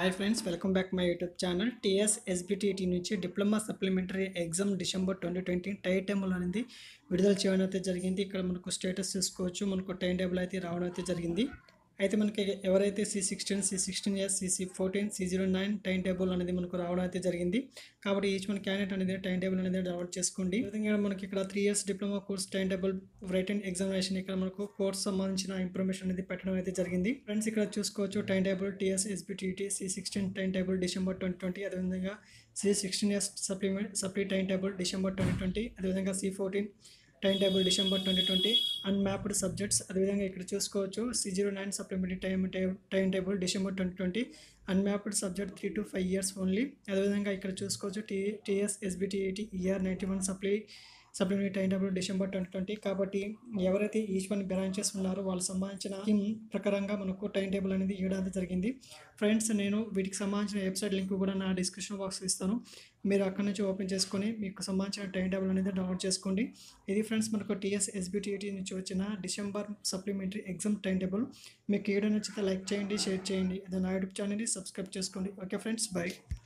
hi friends welcome back my YouTube channel TS SBTT నుంచి diploma supplementary exam December twenty twenty time table అనేది విడుదల చేయడం అయితే జరిగింది ఇక్కడ మనకు స్టేటస్ చూసుకోవచ్చు మనకు టైం టేబుల్ అయితే రావడం అయితే జరిగింది అయితే మనకి ఎవరైతే C sixteen C sixteen S CC fourteen C zero nine time table అనేది మనకు రావడం అయితే జరిగింది కాబట్టి ఈచ్ మన క్యాండిడేట్ అనేది టైం టేబుల్ అనేది డౌన్లోడ్ చేసుకోండి విధంగా మనకి ఇక్కడ three years diploma course time table return examination ఇక్కడ మనకు కోర్స్ సంబంధించిన ఇన్ఫర్మేషన్ అనేది పెట్టడం అయితే జరిగింది ఫ్రెండ్స్ ఇక్కడ చూసుకోవచ్చు time table TS SBTT C sixteen time table December twenty twenty అదేవిధంగా C sixteen years supplement supply time table December twenty twenty అదేవిధంగా C fourteen time table December twenty twenty unmapped subjects అదేవిధంగా ఇక్కడ చూసుకోవచ్చు C zero nine supplementary time time table December twenty twenty unmapped subject three to five years only అదేవిధంగా ఇక్కడ చూసుకోవచ్చు T TS SBTET year ninety one supply supplementary time table December twenty twenty కాబట్టి ఎవరైతే each one branches ఉన్నారో వాళ్ళకి సంబంధించిన scheme ప్రకారంగా మనకు టైం టేబుల్ అనేది ఇవ్వడం జరిగింది ఫ్రెండ్స్ నేను వీటికి సంబంధించిన వెబ్సైట్ లింక్ కూడా నా డిస్క్రిప్షన్ బాక్స్ ఇస్తాను మీరు అక్కడ నుంచి ఓపెన్ చేసుకొని మీకు సంబంధించిన టైం టేబుల్ అనేది డౌన్లోడ్ చేసుకోండి ఇది ఫ్రెండ్స్ మనకు టీఎస్ ఎస్బిటిఈటి నుంచి వచ్చిన December supplementary exam time table మీకు వీడియో నచ్చితే లైక్ చేయండి షేర్ చేయండి ఇది నా యూట్యూబ్ ఛానల్ని సబ్స్క్రైబ్ చేసుకోండి ఓకే ఫ్రెండ్స్ బాయ్